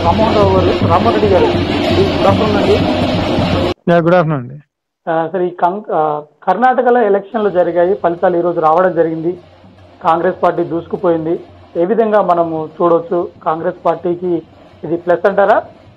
రామ్మోహన్ రావు గారు రామ్మోహన్ రెడ్డి గారు good afternoon అండి గుడ్ ఆఫ్టర్నూన్ అండి ఆ, సార్ ఈ కం- ఆ, కర్ణాటకలో ఎలక్షన్లు జరిగాయి ఫలితాలు ఈ రోజు రావడం జరిగింది కాంగ్రెస్ పార్టీ దూసుకుపోయింది ఏ విధంగా మనము చూడొచ్చు కాంగ్రెస్ పార్టీకి ఇది ప్లస్ అంటారా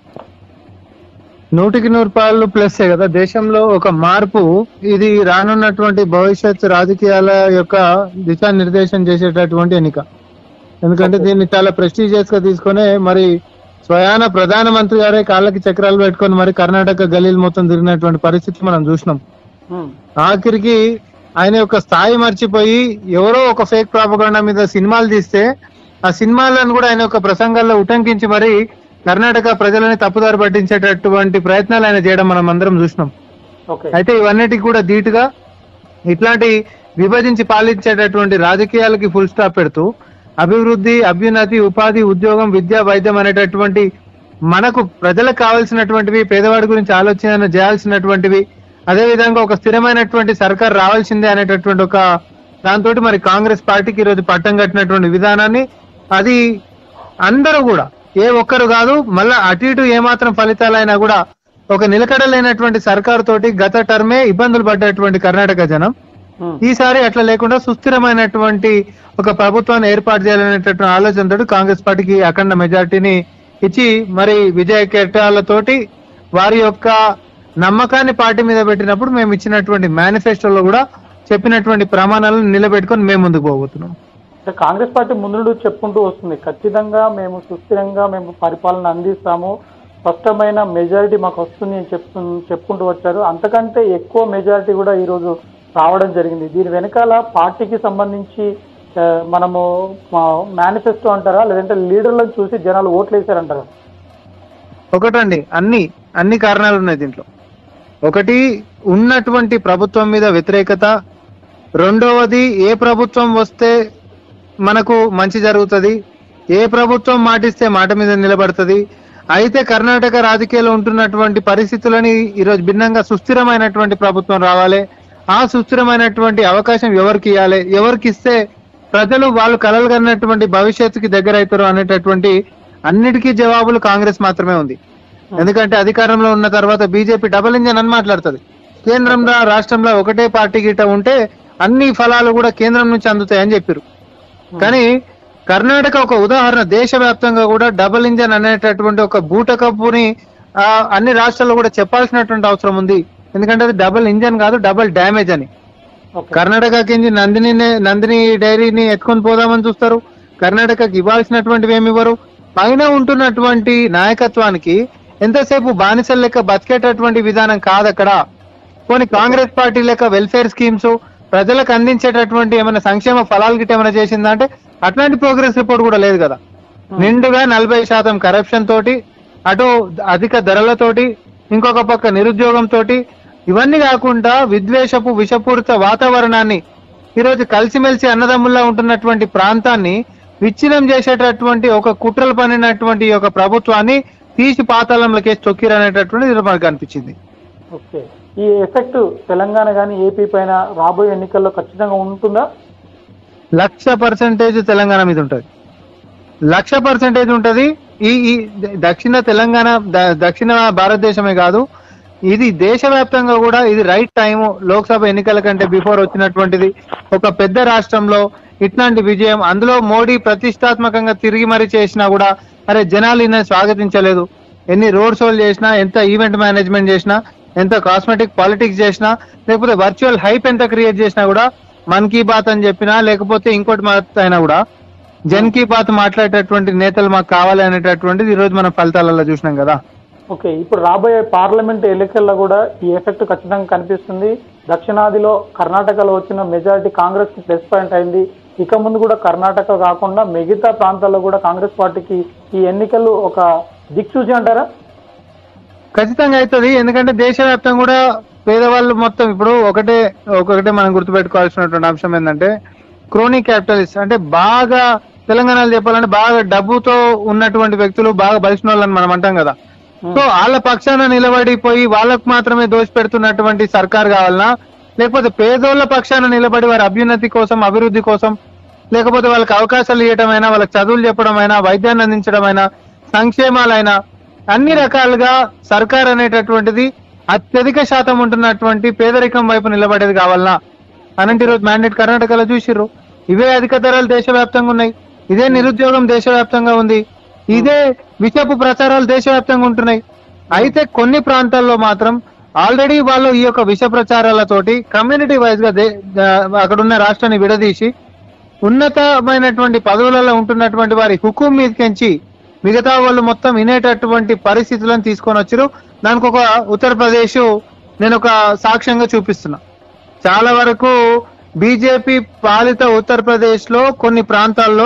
నూటికి నూరు పాలు ప్లస్ కదా దేశంలో ఒక మార్పు ఇది రానున్నటువంటి భవిష్యత్ రాజకీయాల యొక్క దిశానిర్దేశం చేసేటటువంటి ఎన్నిక ఎందుకంటే దీన్ని చాలా ప్రెస్టీజియస్ గా తీసుకొని మరి స్వయాన ప్రధానమంత్రి గారే కాళ్ళకి చక్రాలు పెట్టుకొని మరి కర్ణాటక గలీలు మొత్తం తిరిగినటువంటి పరిస్థితి మనం చూసినాం హ్మ్. ఆఖరికి ఆయన యొక్క స్థాయి మర్చిపోయి ఎవరో ఒక ఫేక్ ప్రాపగండా మీద సినిమాలు తీస్తే ఆ సినిమాలను కూడా ఆయన యొక్క ప్రసంగాల్లో ఉటంకించి మరి కర్ణాటక ప్రజలని తప్పుదారి పట్టించేటటువంటి ప్రయత్నాలు ఆయన చేయడం మనం అందరం చూసినాం ఓకే అయితే ఇవన్నిటికి కూడా ధీటుగా ఇట్లాంటి విభజించి పాలించేటటువంటి రాజకీయాలకి ఫుల్ స్టాప్ పెడుతూ అభివృద్ధి అభ్యున్నతి ఉపాధి ఉద్యోగం విద్య వైద్యం అనేటటువంటి మనకు ప్రజలకు కావాల్సినటువంటివి పేదవాడి గురించి ఆలోచన చేయాల్సినటువంటివి అదే విధంగా ఒక స్థిరమైనటువంటి సర్కార్ రావాల్సిందే అనేటటువంటి ఒక దాంతో మరి కాంగ్రెస్ పార్టీకి ఈరోజు పట్టం కట్టినటువంటి విధానాన్ని అది అందరూ కూడా ఏ ఒక్కరు కాదు మళ్ళా అటు ఇటు ఏమాత్రం ఫలితాలైనా కూడా ఒక నిలకడలేనటువంటి సర్కారు తోటి గత టర్మే ఇబ్బందులు పడ్డటువంటి కర్ణాటక జనం హ్మ్. ఈసారి అట్లా లేకుండా సుస్థిరమైనటువంటి ఒక ప్రభుత్వాన్ని ఏర్పాటు చేయాలనేటటువంటి ఆలోచనతో కాంగ్రెస్ పార్టీకి అఖండ మెజార్టీని ఇచ్చి మరి విజయ కేటాలతోటి వారి యొక్క నమ్మకాన్ని పార్టీ మీద పెట్టినప్పుడు మేము ఇచ్చినటువంటి మేనిఫెస్టోలో కూడా చెప్పినటువంటి ప్రమాణాలను నిలబెట్టుకొని మేము ముందుకు పోబోతున్నాం అంటే కాంగ్రెస్ పార్టీ ముందు నుండి చెప్పుకుంటూ వస్తుంది ఖచ్చితంగా మేము సుస్థిరంగా మేము పరిపాలన అందిస్తాము స్పష్టమైన మెజారిటీ మాకు వస్తుంది అని చెప్తు చెప్పుకుంటూ వచ్చారు అంతకంటే ఎక్కువ మెజారిటీ కూడా ఈరోజు రావడం జరిగింది దీని వెనకాల పార్టీకి సంబంధించి ఆ, మనము మేనిఫెస్టో అంటారా లేదంటే లీడర్లను చూసి జనాలు ఓట్లు వేశారంటారా ఒకటండి అన్ని అన్ని కారణాలు ఉన్నాయి దీంట్లో ఒకటి ఉన్నటువంటి ప్రభుత్వం మీద వ్యతిరేకత రెండవది ఏ ప్రభుత్వం వస్తే మనకు మంచి జరుగుతుంది ఏ ప్రభుత్వం మాటిస్తే మాట మీద నిలబడుతుంది అయితే కర్ణాటక రాజకీయాల్లో ఉంటున్నటువంటి పరిస్థితులని ఈరోజు భిన్నంగా సుస్థిరమైనటువంటి ప్రభుత్వం రావాలి ఆ సుస్థిరమైనటువంటి అవకాశం ఎవరికి ఇవ్వాలి ఎవరికి ఇస్తే ప్రజలు వాళ్ళు కలలు కన్నటువంటి భవిష్యత్తుకి దగ్గర అవుతారు అనేటటువంటి అన్నిటికీ జవాబులు కాంగ్రెస్ మాత్రమే ఉంది ఎందుకంటే అధికారంలో ఉన్న తర్వాత బీజేపీ డబుల్ ఇంజన్ అని మాట్లాడుతుంది కేంద్రంలో రాష్ట్రంలో ఒకటే పార్టీ గిట్ట ఉంటే అన్ని ఫలాలు కూడా కేంద్రం నుంచి అందుతాయని చెప్పారు కానీ కర్ణాటక ఒక ఉదాహరణ దేశవ్యాప్తంగా కూడా డబుల్ ఇంజన్ అనేటటువంటి ఒక బూటకప్పుని ఆ, అన్ని రాష్ట్రాల్లో కూడా చెప్పాల్సినటువంటి అవసరం ఉంది ఎందుకంటే అది డబుల్ ఇంజన్ కాదు డబుల్ డ్యామేజ్ అని ఓకే కర్ణాటకకి నందిని నందిని డైరీని ఎత్తుకొని పోదామని చూస్తారు కర్ణాటకకి ఇవ్వాల్సినటువంటివి ఏమి ఇవ్వరు పైన ఉంటున్నటువంటి నాయకత్వానికి ఎంతసేపు బానిసల లెక్క బతికేటటువంటి విధానం కాదు అక్కడ పోనీ కాంగ్రెస్ పార్టీ లెక్క వెల్ఫేర్ స్కీమ్స్ ప్రజలకు అందించేటటువంటి ఏమైనా సంక్షేమ ఫలాలు గిట్ట ఏమైనా చేసిందా అంటే అట్లాంటి ప్రోగ్రెస్ రిపోర్ట్ కూడా లేదు కదా నిండుగా నలభై శాతం కరప్షన్ తోటి అటు అధిక ధరలతోటి ఇంకొక పక్క నిరుద్యోగం తోటి ఇవన్నీ కాకుండా విద్వేషపు విషపూరిత వాతావరణాన్ని ఈరోజు కలిసిమెలిసి అన్నదమ్ముల్లా ఉంటున్నటువంటి ప్రాంతాన్ని విచ్ఛిన్నం చేసేటటువంటి ఒక కుట్రలు పనినటువంటి ఈ యొక్క ప్రభుత్వాన్ని తీసి పాతాళంలోకి తొక్కిరనేటటువంటి ఇది మనకు అనిపించింది ఓకే ఈ ఎఫెక్ట్ తెలంగాణ కానీ ఏపీ పైన రాబోయే ఎన్నికల్లో ఖచ్చితంగా ఉంటుందా లక్ష పర్సెంటేజ్ తెలంగాణ మీద ఉంటది లక్ష పర్సెంటేజ్ ఉంటది ఈ ఈ ద- దక్షిణ తెలంగాణ ద- దక్షిణ భారతదేశమే కాదు ఇది దేశవ్యాప్తంగా కూడా ఇది రైట్ టైం లోక్సభ ఎన్నికల కంటే బిఫోర్ వచ్చినటువంటిది ఒక పెద్ద రాష్ట్రంలో ఇట్లాంటి విజయం అందులో మోడీ ప్రతిష్టాత్మకంగా తిరిగి మరీ చేసినా కూడా అరే జనాలు ఈయన స్వాగతించలేదు ఎన్ని రోడ్ షోలు చేసినా ఎంత ఈవెంట్ మేనేజ్మెంట్ చేసినా ఎంత కాస్మెటిక్ పాలిటిక్స్ చేసినా లేకపోతే వర్చువల్ హైప్ ఎంత క్రియేట్ చేసినా కూడా మన్ కీ బాత్ అని చెప్పినా లేకపోతే ఇంకోటి మాట అయినా కూడా జన్ కీ బాత్ మాట్లాడేటటువంటి నేతలు మాకు కావాలి అనేటటువంటిది ఈ రోజు మనం ఫలితాలలో చూసినాం కదా ఓకే ఇప్పుడు రాబోయే పార్లమెంట్ ఎన్నికల్లో కూడా ఈ ఎఫెక్ట్ ఖచ్చితంగా కనిపిస్తుంది దక్షిణాదిలో కర్ణాటకలో వచ్చిన మెజారిటీ కాంగ్రెస్ కి ప్లస్ పాయింట్ అయింది ఇక ముందు కూడా కర్ణాటక కాకుండా మిగతా ప్రాంతాల్లో కూడా కాంగ్రెస్ పార్టీకి ఈ ఎన్నికలు ఒక దిక్సూచి అంటారా ఖచ్చితంగా అవుతుంది ఎందుకంటే దేశవ్యాప్తంగా కూడా పేదవాళ్ళు మొత్తం ఇప్పుడు ఒకటే ఒకటే మనం గుర్తుపెట్టుకోవాల్సినటువంటి అంశం ఏంటంటే క్రోనీ క్యాపిటలిస్ట్ అంటే బాగా తెలంగాణలో చెప్పాలంటే బాగా డబ్బుతో ఉన్నటువంటి వ్యక్తులు బాగా బలిసిన వాళ్ళని మనం అంటాం కదా సో వాళ్ళ పక్షాన నిలబడిపోయి వాళ్ళకు మాత్రమే దోషపెడుతున్నటువంటి సర్కార్ కావాలనా లేకపోతే పేదోళ్ళ పక్షాన నిలబడి వారి అభ్యున్నతి కోసం అభివృద్ధి కోసం లేకపోతే వాళ్ళకి అవకాశాలు ఇవ్వటమైనా వాళ్ళకి చదువులు చెప్పడమైనా వైద్యాన్ని అందించడమైనా సంక్షేమాలైనా అన్ని రకాలుగా సర్కార్ అనేటటువంటిది అత్యధిక శాతం ఉంటున్నటువంటి పేదరికం వైపు నిలబడేది కావాలనా అనంటే ఈరోజు మ్యాండేట్ కర్ణాటకలో చూసిర్రు ఇవే అధిక ధరలు దేశవ్యాప్తంగా ఉన్నాయి ఇదే నిరుద్యోగం దేశవ్యాప్తంగా ఉంది ఇదే విషపు ప్రచారాలు దేశవ్యాప్తంగా ఉంటున్నాయి అయితే కొన్ని ప్రాంతాల్లో మాత్రం ఆల్రెడీ వాళ్ళు ఈ యొక్క విష ప్రచారాలతోటి కమ్యూనిటీ వైజ్ గా దే- దా- అక్కడున్న రాష్ట్రాన్ని విడదీసి ఉన్నతమైనటువంటి పదవులలో ఉంటున్నటువంటి వారి హుకుం మీదకించి మిగతా వాళ్ళు మొత్తం వినేటటువంటి పరిస్థితులను తీసుకొని వచ్చారు దానికి ఒక ఉత్తరప్రదేశ్ నేను ఒక సాక్ష్యంగా చూపిస్తున్నా చాలా వరకు బీజేపీ పాలిత ఉత్తరప్రదేశ్ లో కొన్ని ప్రాంతాల్లో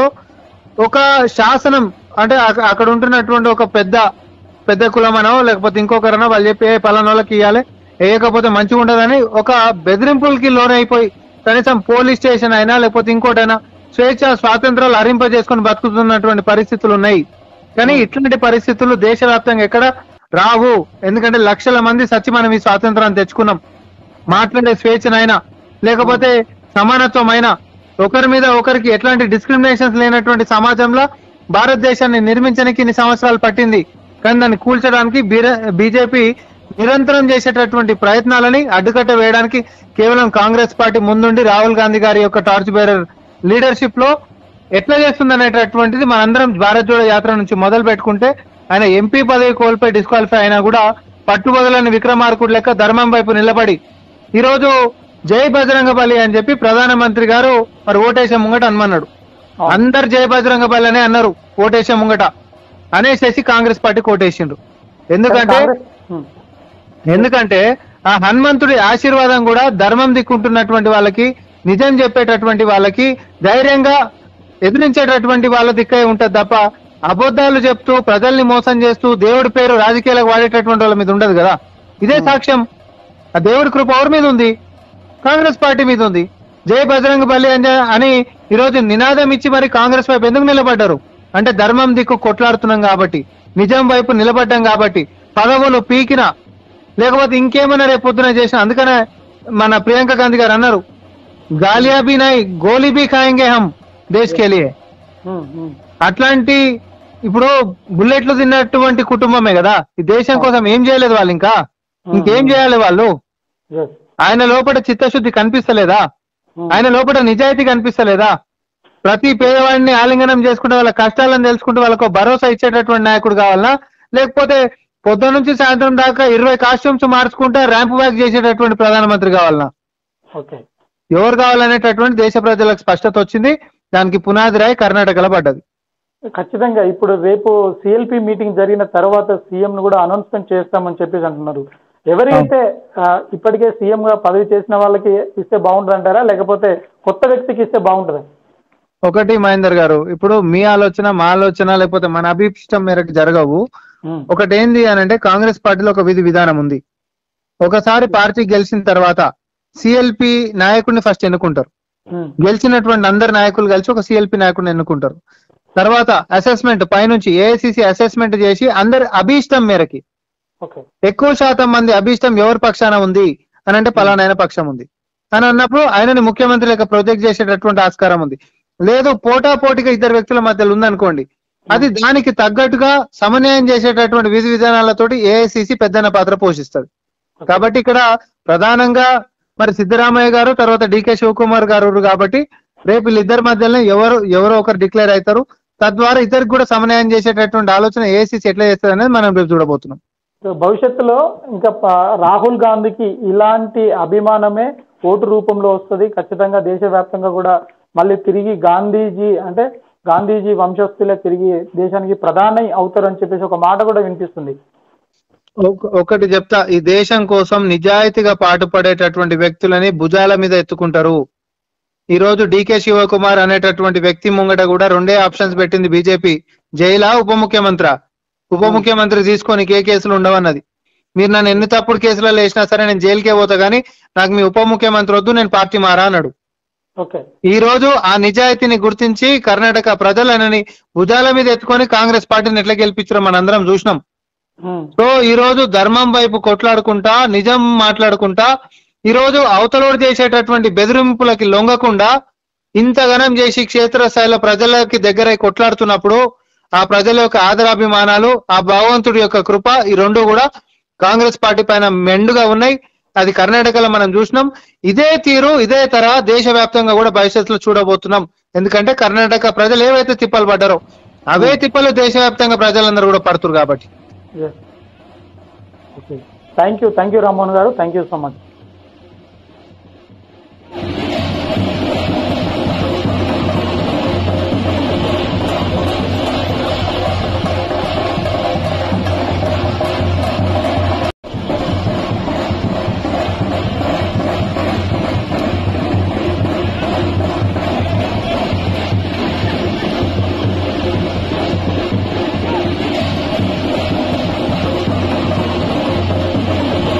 ఒక శాసనం అంటే అక- అక్కడ ఉంటున్నటువంటి ఒక పెద్ద పెద్ద కులమనో లేకపోతే ఇంకొకరనో వాళ్ళు చెప్పి "ఏ, పలానా వాళ్ళకి ఇవ్వాలి వేయకపోతే మంచిగా ఉండదని ఒక బెదిరింపులకి లోనైపోయి కనీసం పోలీస్ స్టేషన్ అయినా లేకపోతే ఇంకోటైనా స్వేచ్ఛ స్వాతంత్రాలు హరింపజేసుకొని బతుకుతున్నటువంటి పరిస్థితులు ఉన్నాయి కానీ ఇట్లాంటి పరిస్థితులు దేశవ్యాప్తంగా ఎక్కడ రావు ఎందుకంటే లక్షల మంది సచ్చి మనం ఈ స్వాతంత్రాన్ని తెచ్చుకున్నాం మాట్లాడే స్వేచ్ఛనైనా లేకపోతే సమానత్వం అయినా ఒకరి మీద ఒకరికి ఎట్లాంటి డిస్క్రిమినేషన్స్ లేనటువంటి సమాజంలో భారతదేశాన్ని నిర్మించడానికి ఇన్ని సంవత్సరాలు పట్టింది కానీ దాన్ని కూల్చడానికి బీజేపీ నిరంతరం చేసేటటువంటి ప్రయత్నాలని అడ్డుకట్ట వేయడానికి కేవలం కాంగ్రెస్ పార్టీ ముందుండి రాహుల్ గాంధీ గారి యొక్క టార్చ్ బేరర్ లీడర్షిప్ లో ఎట్లా చేస్తుంది అనేటటువంటిది మనందరం భారత్ జోడో యాత్ర నుంచి మొదలు పెట్టుకుంటే ఆయన ఎంపీ పదవి కోల్పోయి డిస్క్వాలిఫై అయినా కూడా పట్టుబదలని విక్రమార్కుడు లెక్క ధర్మం వైపు నిలబడి ఈ రోజు జై బజరంగ బలి అని చెప్పి ప్రధానమంత్రి గారు మరి ఓటేసే ముంగట అనమన్నాడు అందరు జై బజరంగ బలి అనే అన్నారు ఓటేసే ముంగట అనేసేసి కాంగ్రెస్ పార్టీ ఓటేసిండ్రు ఎందుకంటే కాంగ్రెస్ ఉమ్. ఎందుకంటే ఆ హనుమంతుడి ఆశీర్వాదం కూడా ధర్మం దిక్కుంటున్నటువంటి వాళ్ళకి నిజం చెప్పేటటువంటి వాళ్ళకి ధైర్యంగా ఎదిరించేటటువంటి వాళ్ళ దిక్కే ఉంటది తప్ప అబద్ధాలు చెప్తూ ప్రజల్ని మోసం చేస్తూ దేవుడి పేరు రాజకీయాలకు వాడేటటువంటి వాళ్ళ మీద ఉండదు కదా ఇదే సాక్ష్యం ఆ దేవుడి కృప ఎవరి మీద ఉంది కాంగ్రెస్ పార్టీ మీద ఉంది జై బజరంగ బలి అని అని ఈరోజు నినాదం ఇచ్చి మరి కాంగ్రెస్ వైపు ఎందుకు నిలబడ్డారు అంటే ధర్మం దిక్కు కొట్లాడుతున్నాం కాబట్టి నిజం వైపు నిలబడ్డాం కాబట్టి పదవులు పీకిన లేకపోతే ఇంకేమైనా రేపు పొద్దున చేసిన అందుకనే మన ప్రియాంక గాంధీ గారు అన్నారు గాలియా బీ నై గోలీ బీ ఖాయింగే హమ్ దేశ్ కే లియే ఉమ్, ఉమ్. అట్లాంటి ఇప్పుడు బుల్లెట్లు తిన్నటువంటి కుటుంబమే కదా ఈ దేశం కోసం ఏం చేయలేదు వాళ్ళు ఇంకా ఇంకేం చేయాలి వాళ్ళు Yes. ఆయన లోపల చిత్తశుద్ధి కనిపిస్తలేదా ఉమ్. ఆయన లోపల నిజాయితీ కనిపిస్తలేదా ప్రతి పేదవాడిని ఆలింగనం చేసుకుంటే వాళ్ళ కష్టాలను తెలుసుకుంటూ వాళ్ళకు భరోసా ఇచ్చేటటువంటి నాయకుడు కావాలనా లేకపోతే పొద్దున్న నుంచి సాయంత్రం దాకా ఇరవై కాస్ట్యూమ్స్ మార్చుకుంటే ర్యాంప్ బ్యాక్ చేసేటటువంటి ప్రధానమంత్రి కావాలనా ఓకే ఎవరు కావాలనేటటువంటి దేశ ప్రజలకు స్పష్టత వచ్చింది దానికి పునాది రాయి కర్ణాటకలో పడ్డది ఖచ్చితంగా ఇప్పుడు రేపు సిఎల్పి మీటింగ్ జరిగిన తర్వాత సీఎం ను కూడా అనౌన్స్మెంట్ చేస్తామని చెప్పేసి అంటున్నారు ఎవరైతే ఆ, ఇప్పటికే సీఎం గా పదవి చేసిన వాళ్ళకి ఇస్తే బాగుంటుంది అంటారా లేకపోతే కొత్త వ్యక్తికి ఇస్తే బాగుంటుందా ఒకటి మహేందర్ గారు ఇప్పుడు మీ ఆలోచన మా ఆలోచన లేకపోతే మన అభిష్టం మేరకు జరగవు ఉమ్, ఒకటి ఏంది అని అంటే కాంగ్రెస్ పార్టీలో ఒక విధి విధానం ఉంది ఒకసారి పార్టీ గెలిచిన తర్వాత సిఎల్పి నాయకుడిని ఫస్ట్ ఎన్నుకుంటారు ఉమ్, గెలిచినటువంటి అందరు నాయకులు కలిసి ఒక సిఎల్పి నాయకుడిని ఎన్నుకుంటారు తర్వాత అసెస్మెంట్ పైనుంచి ఏఐసిసి అసెస్మెంట్ చేసి అందరి అభీష్టం మేరకి ఓకే ఎక్కువ శాతం మంది అభీష్టం ఎవరి పక్షాన ఉంది అని అంటే పలానాయన పక్షం ఉంది అని అన్నప్పుడు ఆయనని ముఖ్యమంత్రి లెక్క ప్రొజెక్ట్ చేసేటటువంటి ఆస్కారం ఉంది లేదు పోటా పోటీగా ఇద్దరు వ్యక్తుల మధ్యలో ఉందనుకోండి అది దానికి తగ్గట్టుగా సమన్వయం చేసేటటువంటి విధి విధానాలతోటి ఏఐసిసి పెద్దన్న పాత్ర పోషిస్తుంది కాబట్టి ఇక్కడ ప్రధానంగా మరి సిద్ధరామయ్య గారు తర్వాత డికే శివకుమార్ గారు ఉన్నారు కాబట్టి రేపు వీళ్ళిద్దరి మధ్యలో ఎవరు ఎవరో ఒకరు డిక్లేర్ అవుతారు తద్వారా ఇద్దరికి కూడా సమన్వయం చేసేటటువంటి ఆలోచన ఏఐసిసి ఎట్లా చేస్తుంది అనేది మనం రేపు చూడబోతున్నాం సో భవిష్యత్తులో ఇంకా ప- రాహుల్ గాంధీకి ఇలాంటి అభిమానమే ఓటు రూపంలో వస్తుంది ఖచ్చితంగా దేశవ్యాప్తంగా కూడా మళ్ళీ తిరిగి గాంధీజీ అంటే గాంధీజీ వంశస్థులే తిరిగి దేశానికి ప్రధాని అవుతారని చెప్పేసి ఒక మాట కూడా వినిపిస్తుంది ఒక- ఒకటి చెప్తా ఈ దేశం కోసం నిజాయితీగా పాటుపడేటటువంటి వ్యక్తులని భుజాల మీద ఎత్తుకుంటారు ఈ రోజు డికే శివకుమార్ అనేటటువంటి వ్యక్తి ముంగట కూడా రెండే ఆప్షన్స్ పెట్టింది బీజేపీ జైలా ఉప ముఖ్యమంత్రి ఉప ముఖ్యమంత్రి తీసుకొని ఏ కేసులు ఉండవన్నది మీరు నన్ను ఎన్ని తప్పుడు కేసులలో వేసినా సరే నేను జైలుకే పోతా గానీ నాకు మీ ఉప ముఖ్యమంత్రి వద్దు నేను పార్టీ మారా అన్నాడు ఓకే ఈ రోజు ఆ నిజాయితీని గుర్తించి కర్ణాటక ప్రజలనని భుజాల మీద ఎత్తుకొని కాంగ్రెస్ పార్టీని ఎట్లా గెలిపించారో మనందరం చూసినాం ఉమ్, సో ఈ రోజు ధర్మం వైపు కొట్లాడుకుంటా నిజం మాట్లాడుకుంటా ఈ రోజు అవతలోడు చేసేటటువంటి బెదిరింపులకి లొంగకుండా ఇంతగనం చేసి క్షేత్రస్థాయిలో ప్రజలకి దగ్గర కొట్లాడుతున్నప్పుడు ఆ ప్రజల యొక్క ఆదరాభిమానాలు ఆ భగవంతుడి యొక్క కృప ఈ రెండు కూడా కాంగ్రెస్ పార్టీ పైన మెండుగా ఉన్నాయి అది కర్ణాటకలో మనం చూసినాం ఇదే తీరు ఇదే తరహా దేశవ్యాప్తంగా కూడా భవిష్యత్తులో చూడబోతున్నాం ఎందుకంటే కర్ణాటక ప్రజలు ఏవైతే తిప్పలు పడ్డారో అవే తిప్పలు దేశవ్యాప్తంగా ప్రజలందరూ కూడా పడుతురు కాబట్టి okay thank you thank you Rammohan గారు థ్యాంక్ యూ సో మచ్